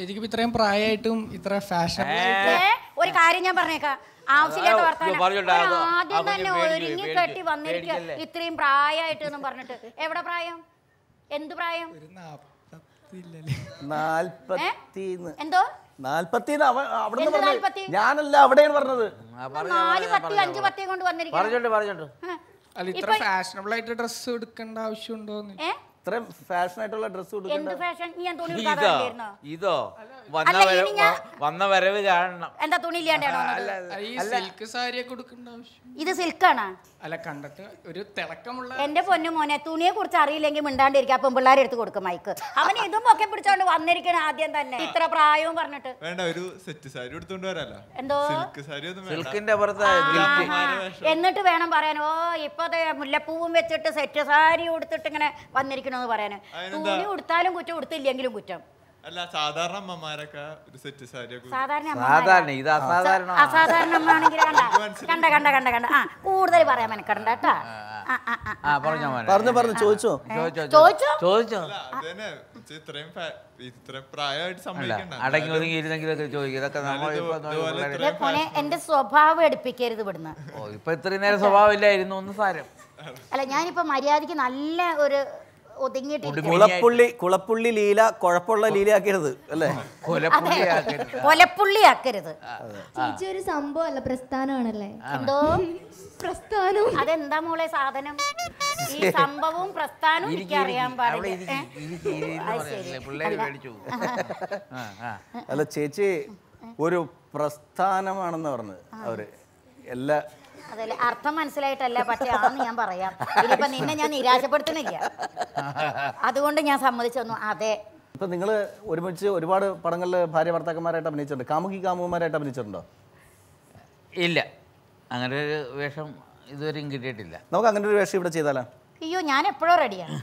ചേച്ചിക്ക് ഇപ്പൊ ഇത്രയും പ്രായമായിട്ടും ഇത്ര ഫാഷൻ ഏ, ഒരു കാര്യം ഞാൻ പറഞ്ഞേക്കാം ആവശ്യമില്ലാത്ത ആ, വർത്താനം ഇത് പറഞ്ഞോട്ടെ, ഒരു അത് ആ ആദ്യം കുഞ്ഞ് തന്നെ പേടിച്ച് ഒരുങ്ങി പേടിച്ച് കെട്ടി വന്നിരിക്കുക പേടിക്കല്ലേ? ഇത്രയും പ്രായമായിട്ട് എന്നും പറഞ്ഞിട്ട് എവിടെ പ്രായം എന്ത് പ്രായം ഒരു നാപ്പത്തില്ലല്ലേ നാൽപ്പത്തി എന്തോ നാൽപ്പത്തി അവിടെ എന്ത് നാൽപ്പത്തി? ഞാനല്ല അവിടെയാണ് പറഞ്ഞത് ആ, പറഞ്ഞോ, നാല് പറഞ്ഞോ, പത്തി പറഞ്ഞോ. അഞ്ച് പത്തി കൊണ്ട് വന്നിരിക്കുന്നു പറഞ്ഞോണ്ട് പറഞ്ഞോണ്ട് അല്ല ഇത്ര ഫാഷനബിൾ ആയിട്ട് ഡ്രസ്സ് എടുക്കേണ്ട ആവശ്യമുണ്ടോന്ന് ഏ ഇത്രയും ഫാഷൻ ആയിട്ടുള്ള ഡ്രസ്സ് എന്ത് കൊടുക്കണ്ട ഫാഷൻ നീ ഞാൻ തുണി ഇതോ എടുക്കാതായിരുന്നോ ഇതോ വന്ന അല്ല, വരവ് ഇനി ഞാൻ- വ- വന്ന വരവ് കാണണം എന്താ തുണി ഇല്ലാണ്ടാണോ വന്നത്? ഈ സിൽക്ക് സാരിയൊക്കെ കൊടുക്കേണ്ട ആവശ്യം ഇത് സിൽക്കാണ് അല്ല കണ്ടിട്ട് ഒരു തിളക്കമുള്ള എന്റെ പൊന്നു മോനെ തുണിയെ കുറിച്ച് അറിയില്ലെങ്കിൽ മിണ്ടാണ്ടിരിക്കുക അപ്പം പിള്ളേരെ എടുത്ത് കൊടുക്കും മൈക്ക് അവൻ ഇതും ഒക്കെ പിടിച്ചോണ്ട് വന്നിരിക്കണ ആദ്യം തന്നെ ഇത്ര പ്രായവും പറഞ്ഞിട്ട് വേണ്ട ഒരു സെറ്റ് സാരി എടുത്തോണ്ട് വരാലോ എന്തോ സിൽക്ക് സാരി ഒന്നും വേണ്ട സിൽക്കിന്റെ പുറത്ത് ഗിൽറ്റ് ആ, എന്നിട്ട് വേണം പറയാൻ ഓ ഇപ്പൊ ദേ മുല്ലപ്പൂവും വെച്ചിട്ട് സെറ്റ് സാരി ഉടുത്തിട്ട് ഇങ്ങനെ വന്നിരിക്കണമെന്ന് പറയാന് അതിനെന്താ? തുണി ഉടുത്താലും കുറ്റം ഉടുത്തില്ലെങ്കിലും കുറ്റം അല്ല സാധാരണ അമ്മമാരൊക്കെ ഒരു സെറ്റ് സാരി ഒക്കെ സാധാരണ അമ്മമാരാ. സാധാരണ ഇത് അസാധാരണ അസാധാരണ അമ്മയാണെങ്കിൽ കണ്ട കണ്ട കണ്ട കണ്ട കണ്ട ആ കൂടുതൽ പറയാൻ മെനക്കെടണ്ട കേട്ടാ ആ, ആ, ആ. ആ പറഞ്ഞോ മോനെ പറഞ്ഞു പറഞ്ഞു ചോദിച്ചോ ചോദിച്ചോ ചോദിച്ചോ? ചോദിച്ചോ അല്ല അത് തന്നെ ഇച്ചി ഇത്രയും ഫാ- ഇത്രയും പ്രായമായിട്ട് അല്ല സമ്മതിക്കണ്ട അടങ്ങി ഒതുങ്ങി ഇരുന്നെങ്കിലൊക്കെ ചോദിക്കും ഇതൊക്കെ നമ്മൾ ഇത് ഇപ്പൊ ഇതുപോലെ പിള്ളേരെ- ദേ മോനെ എന്റെ സ്വഭാവം എടുപ്പിക്കരുത് ഇവിടുന്ന് ഓ ഇപ്പൊ ഇത്രയും നേരം സ്വഭാവമില്ലായിരുന്നു ഒന്ന് സാരം അല്ല ഞാനിപ്പോ മര്യാദക്ക് നല്ല ഒരു ഒതുങ്ങിയിട്ടിരിക്കും കുളപ്പുള്ളി കുളപ്പുള്ളി ലീല കുഴപ്പമുള്ള ലീലയാക്കരുത് അല്ലേ കൊലപ്പുള്ളിയാക്കരുത് കൊലപ്പുള്ളിയാക്കരുത് ചേച്ചി ഒരു സംഭവമല്ല പ്രസ്ഥാനമാണല്ലേ എന്തോ പ്രസ്ഥാനം അതെന്താ മോളെ സാധനം ഈ സംഭവവും പ്രസ്ഥാനവും എനിക്ക് അറിയാൻ പാടില്ല ഏ? അത് ശരി. പിള്ളേര് മേടിച്ചു ആ ആ അല്ല ചേച്ചി ഒരു പ്രസ്ഥാനമാണെന്ന് പറഞ്ഞത് അവര് എല്ലാ അതല്ലേ അർത്ഥം മനസ്സിലായിട്ടല്ല പക്ഷെ ആന്ന് ഞാൻ പറയാം ഇനിയിപ്പൊ നിന്നെ ഞാൻ നിരാശപ്പെടുത്തുന്നില്ല അതുകൊണ്ട് ഞാൻ സമ്മതിച്ചു തന്നു അതെ ഇപ്പൊ നിങ്ങൾ ഒരുമിച്ച് ഒരുപാട് പടങ്ങളിൽ ഭാര്യ ഭർത്താക്കന്മാരായിട്ട് അഭിനയിച്ചിട്ടുണ്ട് കാമുകി കാമുകന്മാരായിട്ട് അഭിനയിച്ചിട്ടുണ്ടോ ഇല്ല അങ്ങനെ ഒരു വേഷം ഇതുവരെയും കിട്ടിയിട്ടില്ല നമുക്ക് അങ്ങനെ ഒരു വേഷം ഇവിടെ ചെയ്താലോ അയ്യോ ഞാൻ എപ്പോഴും റെഡിയാണ്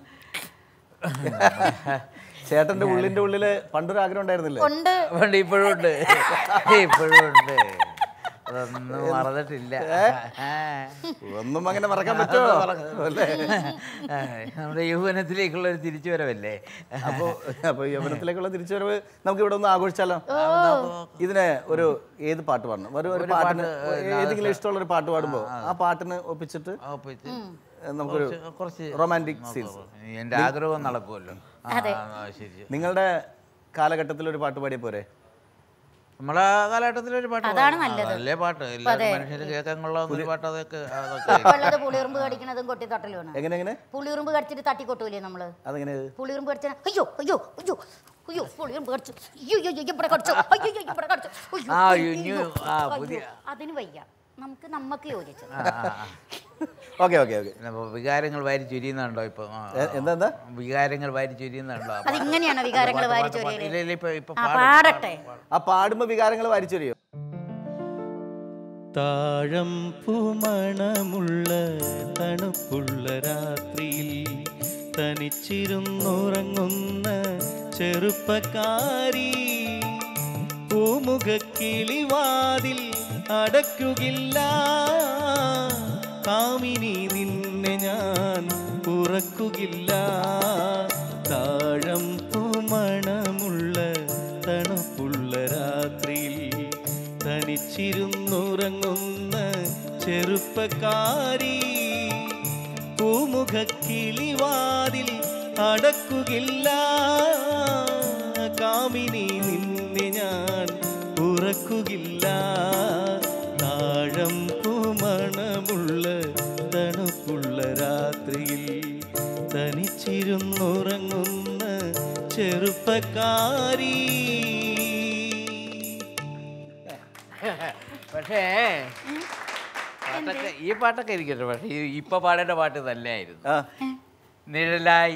ചേട്ടന്റെ ഉള്ളിന്റെ ഉള്ളില് പണ്ടൊരു ആഗ്രഹം ഉണ്ടായിരുന്നില്ലേ ഉണ്ട് ഉണ്ട് ഇപ്പോഴും ഉണ്ട് ഇപ്പോഴും ഉണ്ട് അതൊന്നും മറന്നിട്ടില്ല ആ. ഒന്നും അങ്ങനെ മറക്കാൻ പറ്റുമോ അല്ലേ ആ, നമ്മുടെ യൗവനത്തിലേക്കുള്ള ഒരു തിരിച്ചുവരവല്ലേ അപ്പൊ അപ്പൊ യവനത്തിലേക്കുള്ള തിരിച്ചുവരവ് നമുക്ക് ഇവിടെ ഒന്ന് ആഘോഷിച്ചാലോ ഇതിന് ഒരു ഏത് പാട്ട് പാടണം ഒരു ഒരു പാട്ടിന് ഏതെങ്കിലും ഇഷ്ടമുള്ള ഒരു പാട്ട് പാടുമ്പോ ആ പാട്ടിന് ഒപ്പിച്ചിട്ട് ആ, ഇപ്പൊ ഇത് നമുക്കൊരു കുറച്ച് കുറച്ച് റൊമാൻറ്റിക് സീൻസ് എൻ്റെ ആഗ്രഹം നടക്കുമല്ലോ ആ, അതെ. ആ, ശരി നിങ്ങളുടെ കാലഘട്ടത്തിൽ ഒരു പാട്ട് പാടിയ പോരെ നമ്മളെ കാലഘട്ടത്തിൽ ഒരു പാട്ട് അതാണ് പാടും. നല്ലത്. നല്ല പാട്ട് എല്ലാവരും മനുഷ്യർ കേൾക്കാൻ കൊള്ളാവുന്ന ഒരു പാട്ട് അതൊക്കെ അതൊക്കെ ഇപ്പൊ ഉള്ളത് പുളിയുറുമ്പ് കടിക്കണതും കൊട്ടി തട്ടലുമാണ് എങ്ങനെ എങ്ങനെ പുളിയുറുമ്പ് കടിച്ചിട്ട് തട്ടിക്കൊട്ടൂലേ നമ്മള് അതെങ്ങനെ പുളിയുറുമ്പ് കടിച്ചാൽ അയ്യോ അയ്യോ അയ്യോ അയ്യോ പുളിയുറുമ്പ് കടിച്ചു അയ്യോ അയ്യോ അയ്യോ, ഇവിടെ കടിച്ചു അയ്യോ അയ്യോ ഇവിടെ കടിച്ചു അയ്യോ, ആ, അയ്യോ, you knew. ആ, അയ്യോ. പുതിയ. അതിന് വയ്യ നമുക്ക് നമുക്ക് യോജിച്ചത് ആ, ആ, ആ. ഓക്കെ ഓക്കെ ഓക്കെ പിന്നെ ഇപ്പൊ വികാരങ്ങൾ വാരി ചുരിയുന്നുണ്ടോ ഇപ്പൊ ആ, ആ. എന്താ എന്താ വികാരങ്ങൾ വാരി ചുരിയുന്നുണ്ടോ അത് ഇങ്ങനെയാണോ വികാരങ്ങൾ വാരി ഇല്ല ചൊരിയല് ഇല്ല ഇപ്പൊ ഇപ്പൊ ആ പാടും. പാടട്ടെ ആ പാടുമ്പോ വികാരങ്ങൾ വാരിച്ചൊരിയോ താഴം പൂമണമുള്ള തണുപ്പുള്ള രാത്രിയിൽ തനിച്ചിരുന്നുറങ്ങുന്ന ചെറുപ്പക്കാരി പൂമുഖക്കിളിവാതിൽ അടയ്ക്കുകില്ല കാമിനി നിന്നെ ഞാൻ ഉറക്കുകില്ല താഴം പൂമണമുള്ള തണുപ്പുള്ള രാത്രിയിൽ തനിച്ചിരുന്നുറങ്ങുന്ന ചെറുപ്പക്കാരി പൂമുഖക്കിളിവാതിൽ അടക്കുകില്ല കാമിനി നിന്നെ ഞാൻ ഉറക്കുകില്ല താഴം പൂമണമുള്ള തണുപ്പുള്ള രാത്രിയിൽ തനിച്ചിരുന്നുറങ്ങുന്ന ചെറുപ്പക്കാരി പക്ഷേ പാട്ടൊക്കെ ഈ പാട്ടൊക്കെ ഇരിക്കട്ടെ പക്ഷേ ഈ- ഇപ്പൊ പാടേണ്ട പാട്ട് തന്നെയായിരുന്നു ആ നിഴലായി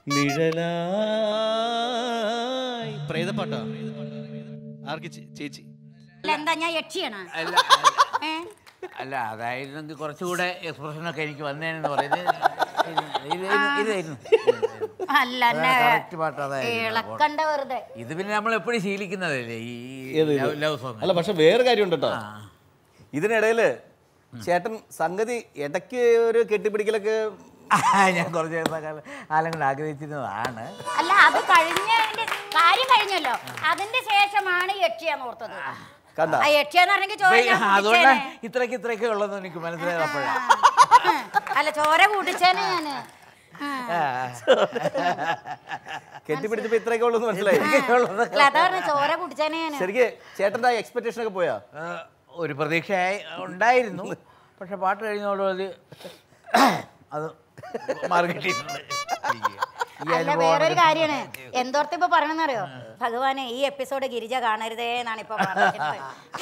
നിഴലായി പ്രേതപ്പാട്ടാ ആർക്ക് ചേ- ചേച്ചി അല്ല എന്താ ഞാൻ യക്ഷിയാണ് അല്ല ഏ അല്ല അതായിരുന്നെങ്കിൽ കുറച്ചുകൂടെ എക്സ്പ്രഷനൊക്കെ എനിക്ക് വന്നേനെന്ന് പറയുന്നത് ഇതായിരുന്നു അല്ല എന്നെ കറക്റ്റ് പാട്ട് അതായിരുന്നു ഇളക്കണ്ട വെറുതെ ഇത് പിന്നെ നമ്മൾ എപ്പോഴും ശീലിക്കുന്നതല്ലേ ഈ ഏത് ഇത്? ലവ് സോങ് അല്ല പക്ഷെ വേറെ കാര്യമുണ്ട് കേട്ടോ ഇതിനിടയില് ചേട്ടൻ സംഗതി ഇടയ്ക്ക് ഒരു കെട്ടിപ്പിടിക്കലൊക്കെ ഞാൻ കുറച്ച് കാലം കാലം കൊണ്ട് ആഗ്രഹിച്ചിരുന്നതാണ് അല്ല അത് കഴിഞ്ഞതിന്റെ കാര്യം കഴിഞ്ഞല്ലോ അതിന്റെ ശേഷമാണ് യക്ഷിയാന്ന് ഓർത്തത് കണ്ട ആ യക്ഷിയാന്ന് പറഞ്ഞെങ്കിൽ ചോര ഇപ്പൊ ഈ- ഞാൻ അതുകൊണ്ട് കുടിച്ചേനെ. ഇത്രയ്ക്ക് ഇത്രയ്ക്ക് ഉള്ളതെന്ന് എനിക്ക് മനസ്സിലായപ്പോഴാണ് അല്ല ചോര കൂട്ടിച്ചേനെ ഞാന് ആ. കെട്ടിപ്പിടിച്ചപ്പോ ഇത്രയൊക്കെ ഉള്ളൂ മനസ്സിലായി അല്ല അതാ പറഞ്ഞ ചോര കുടിച്ചേനെ ഞാന് ശരിക്ക് ചേട്ടൻ്റെ എക്സ്പെക്ടേഷൻ ഒക്കെ പോയാ ആ, ഒരു പ്രതീക്ഷ ഉണ്ടായിരുന്നു പക്ഷെ പാട്ട് കഴിഞ്ഞോടുകൂടി അത് മാറി കിട്ടിയിട്ടുണ്ട് എനിക്ക്. ഈ അല്ല അനുഭവം വേറൊരു കൊണ്ട് കാര്യമാണ് എന്തോർത്ത് ഇപ്പൊ പറയണെന്നറിയോ ഭഗവാനെ ഈ എപ്പിസോഡ് ഗിരിജ കാണരുതേ എന്നാണ് ഇപ്പൊ പറഞ്ഞത്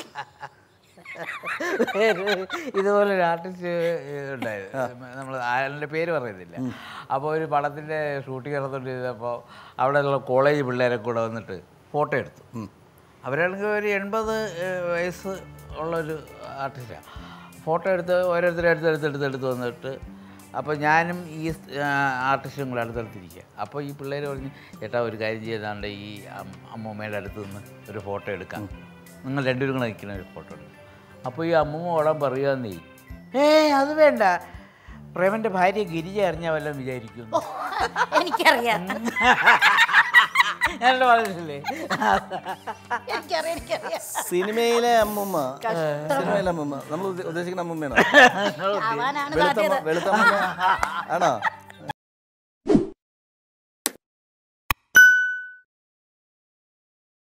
ഒരു- ഇതുപോലൊരു ആർട്ടിസ്റ്റ് ഉണ്ടായിരുന്നു നമ്മൾ അയാളുടെ പേര് പറയുന്നില്ല അപ്പോൾ ഒരു പടത്തിൻ്റെ ഷൂട്ടിംഗ് നടന്നുകൊണ്ടിരുന്നപ്പോൾ അവിടെയുള്ള കോളേജ് പിള്ളേരെ കൂടെ വന്നിട്ട് ഫോട്ടോ എടുത്തു അവരാണെങ്കിൽ ഒരു എൺപത് ഏഹ്, വയസ്സ് ഉള്ളൊരു ആർട്ടിസ്റ്റാണ് ഫോട്ടോ എടുത്ത് ഓരോരുത്തരും എടുത്ത് എടുത്ത് എടുത്ത് വന്നിട്ട് അപ്പോൾ ഞാനും ഈ ആർട്ടിസ്റ്റും കൂടെ അടുത്തടുത്തിരിക്കുക അപ്പോൾ ഈ പിള്ളേർ പറഞ്ഞ് ചേട്ടാ ഒരു കാര്യം ചെയ്താണ്ട് ഈ അം- അമ്മൂമ്മയുടെ അടുത്ത് നിന്ന് ഒരു ഫോട്ടോ എടുക്കാം നിങ്ങൾ രണ്ടുപേരും കൂടെ നിൽക്കുന്ന ഒരു ഫോട്ടോ എടുക്കാം അപ്പോൾ ഈ അമ്മൂമ്മ ഓടാൻ പറയുകയെന്നേ ഏ അത് വേണ്ട പ്രേമൻ്റെ ഭാര്യ ഗിരിജ അറിഞ്ഞാൽ വല്ലതും വിചാരിക്കുന്നു എനിക്കറിയാം ഞാനോട് പറഞ്ഞില്ലേ എനിക്കറിയാം എനിക്കറിയാം സിനിമയിലെ അമ്മുമ്മ സിനിമയിലെ അമ്മുമ്മ നമ്മൾ ഉദ്ദേശിക്കുന്ന അമ്മുമ്മയാണോ ആവാനാണ് വെളുത്ത സാധ്യത അമ്മ- വെളുത്ത അമ്മുമ്മ ആണോ